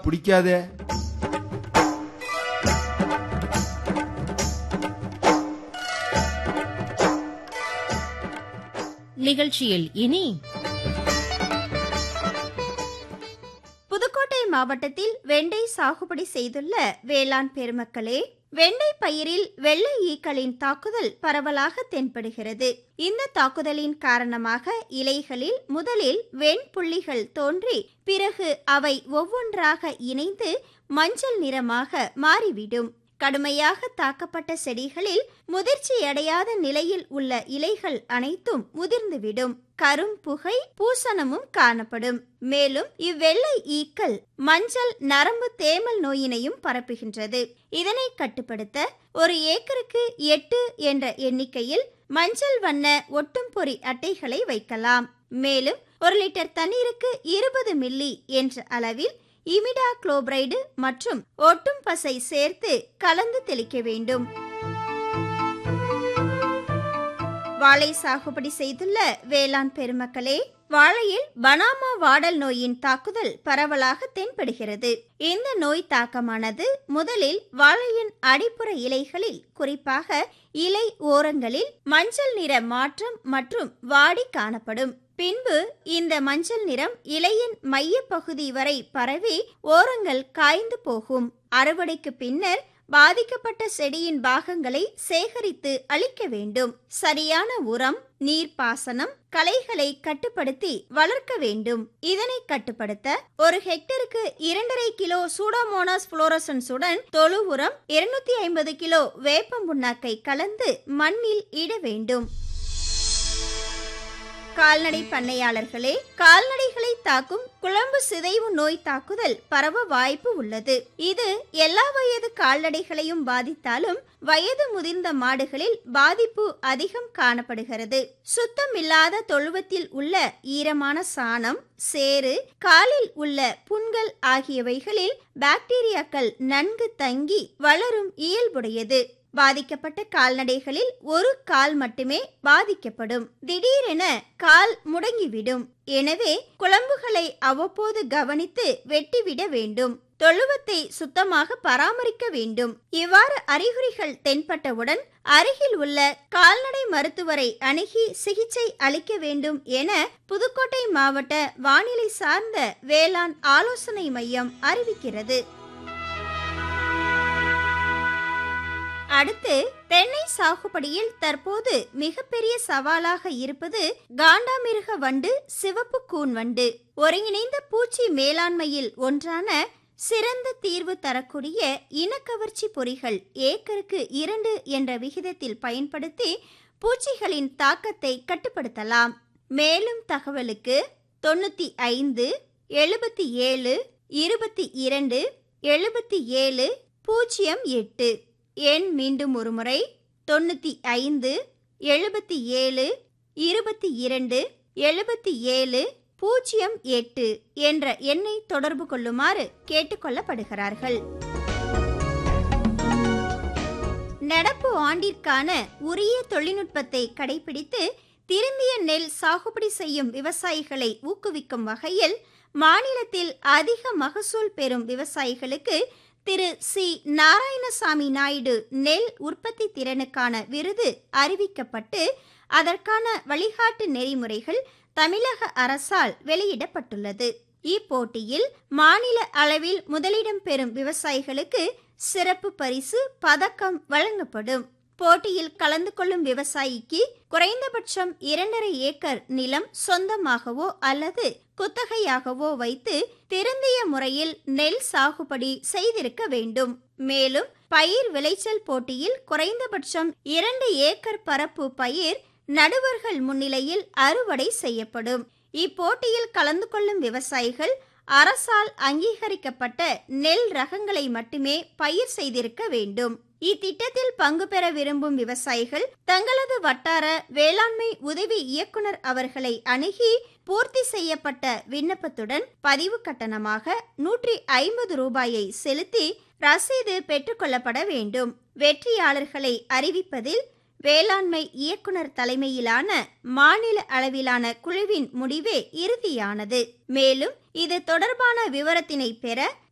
பிடிக்காதே நிகழ்ச்சியில் இனி புதுக்கோட்டை மாவட்டத்தில் வெண்டை சாகுபடி செய்துள்ள வேளாண் பெருமக்களே வெண்டை பயிரில் வெள்ளை ஈக்களின் தாக்குதல் பரவலாக தென்படுகிறது இந்த தாக்குதலின் காரணமாக இலைகளில் முதலில் வெண்புள்ளிகள் தோன்றி பிறகு அவை ஒவ்வொன்றாக இணைந்து மஞ்சள் நிறமாக மாறிவிடும் கடுமையாக தாக்கப்பட்ட செடிகளில் முதிர்ச்சியடையாத நிலையில் உள்ள இலைகள் அனைத்தும் உதிர்ந்துவிடும் கரும் புகை பூசணமும் காணப்படும் மேலும் இவ்வெள்ளை ஈக்கள் மஞ்சள் நரம்பு தேமல் நோயினையும் பரப்புகின்றது இதனை கட்டுப்படுத்த ஒரு ஏக்கருக்கு எட்டு என்ற எண்ணிக்கையில் மஞ்சள் வண்ண ஒட்டும் பொறி அட்டைகளை வைக்கலாம் மேலும் ஒரு லிட்டர் தண்ணீருக்கு இருபது மில்லி என்ற அளவில் இமிடா குளோபரைடு மற்றும் ஒட்டும் பசை சேர்த்து கலந்து தெளிக்க வேண்டும் வாழை சாகுபடி செய்துள்ள வேளாண் பெருமக்களே வாழையில் பனாமா வாடல் நோயின் தாக்குதல் பரவலாக தென்படுகிறது இந்த நோய் தாக்கமானது முதலில் வாழையின் அடிப்புற இலைகளில் குறிப்பாக இலை ஓரங்களில் மஞ்சள் நிற மாற்றம் மற்றும் வாடி காணப்படும் பின்பு இந்த மஞ்சள் நிறம் இலையின் மைய பகுதி வரை பரவி ஓரங்கள் காய்ந்து போகும் அறுவடைக்கு பின்னர் பாதிக்கப்பட்ட செடியின் பாகங்களை சேகரித்து அளிக்க வேண்டும் சரியான உரம் நீர்ப்பாசனம் களைகளை கட்டுப்படுத்தி வளர்க்க வேண்டும் இதனை கட்டுப்படுத்த ஒரு ஹெக்டருக்கு இரண்டரை கிலோ சூடோமோனாஸ் புளோரசன்ஸுடன் தொழு உரம் இருநூத்தி ஐம்பது கிலோ வேப்பம் புண்ணாக்கை கலந்து மண்ணில் இட வேண்டும் கால்நடை பண்ணையாளர்களே கால்நடைகளை தாக்கும் குழம்பு சிதைவு நோய் தாக்குதல் பரவ வாய்ப்பு உள்ளது இது எல்லா வயது கால்நடைகளையும் பாதித்தாலும் வயது முதிர்ந்த மாடுகளில் பாதிப்பு அதிகம் காணப்படுகிறது சுத்தமில்லாத தொழுவத்தில் உள்ள ஈரமான சாணம் சேறு காலில் உள்ள புண்கள் ஆகியவைகளில் பாக்டீரியாக்கள் நன்கு தங்கி வளரும் இயல்புடையது பாதிக்கப்பட்ட கால்நடைகளில் ஒரு கால் மட்டுமே பாதிக்கப்படும் திடீரென கால் முடங்கிவிடும் எனவே குழம்புகளை அவ்வப்போது கவனித்து வெட்டிவிட வேண்டும் தொழுவத்தை சுத்தமாக பராமரிக்க வேண்டும் இவ்வாறு அறிகுறிகள் தென்பட்டவுடன் அருகில் உள்ள கால்நடை மருத்துவரை அணுகி சிகிச்சை அளிக்க வேண்டும் என புதுக்கோட்டை மாவட்ட வானிலை சார்ந்த வேளாண் ஆலோசனை மையம் அறிவிக்கிறது அடுத்து தென்னை சாகுபடியில் தற்போது மிகப்பெரிய சவாலாக இருப்பது காண்டாமிருக வண்டு சிவப்பு கூன் வண்டு ஒருங்கிணைந்த பூச்சி மேலாண்மையில் ஒன்றான சிறந்த தீர்வு தரக்கூடிய இனக்கவர்ச்சி பொறிகள் ஏக்கருக்கு இரண்டு என்ற விகிதத்தில் பயன்படுத்தி பூச்சிகளின் தாக்கத்தை கட்டுப்படுத்தலாம் மேலும் தகவலுக்கு தொண்ணூத்தி ஐந்து எழுபத்தி ஏழு இருபத்தி இரண்டு எழுபத்தி ஏழு பூஜ்ஜியம் எட்டு எண் மீண்டும் ஒருமுறை தொண்ணூற்றி ஐந்து எழுபத்தி ஏழு இருபத்தி இரண்டு எழுபத்தி ஏழு பூஜ்ஜியம் எட்டு என்ற எண்ணை தொடர்பு கொள்ளுமாறு கேட்டுக்கொள்ளப்படுகிறார்கள் நடப்பு ஆண்டிற்கான உரிய தொழில்நுட்பத்தை கடைபிடித்து திரும்பிய நெல் சாகுபடி செய்யும் விவசாயிகளை ஊக்குவிக்கும் வகையில் மாநிலத்தில் அதிக மகசூல் பெறும் விவசாயிகளுக்கு திரு சி நாராயணசாமி நாயுடு நெல் உற்பத்தி திறனுக்கான விருது அறிவிக்கப்பட்டு அதற்கான வழிகாட்டு நெறிமுறைகள் தமிழக அரசால் வெளியிடப்பட்டுள்ளது இப்போட்டியில் மாநில அளவில் முதலிடம் பெறும் விவசாயிகளுக்கு சிறப்பு பரிசு பதக்கம் வழங்கப்படும் போட்டியில் கலந்து கொள்ளும் விவசாயிக்கு குறைந்தபட்சம் இரண்டரை ஏக்கர் நிலம் சொந்தமாகவோ அல்லது குத்தகையாகவோ வைத்து திருந்திய முறையில் நெல் சாகுபடி செய்திருக்க வேண்டும் மேலும் பயிர் விளைச்சல் போட்டியில் குறைந்தபட்சம் இரண்டு ஏக்கர் பரப்பு பயிர் நடுவர்கள் முன்னிலையில் அறுவடை செய்யப்படும் இப்போட்டியில் கலந்து கொள்ளும் விவசாயிகள் அரசால் அங்கீகரிக்கப்பட்ட நெல் ரகங்களை மட்டுமே பயிர் செய்திருக்க வேண்டும் இத்திட்டத்தில் பங்கு பெற விரும்பும் விவசாயிகள் தங்களது வட்டார வேளாண்மை உதவி இயக்குனர் அவர்களை அணுகி பூர்த்தி செய்யப்பட்ட விண்ணப்பத்துடன் பதிவு கட்டணமாக நூற்றி ஐம்பது ரூபாயை செலுத்தி ரசீது பெற்றுக்கொள்ளப்பட வேண்டும் வெற்றியாளர்களை அறிவிப்பதில் வேளாண்மை இயக்குனர் தலைமையிலான மாநில அளவிலான குழுவின் முடிவே இறுதியானது மேலும் இது தொடர்பான விவரத்தினை பெற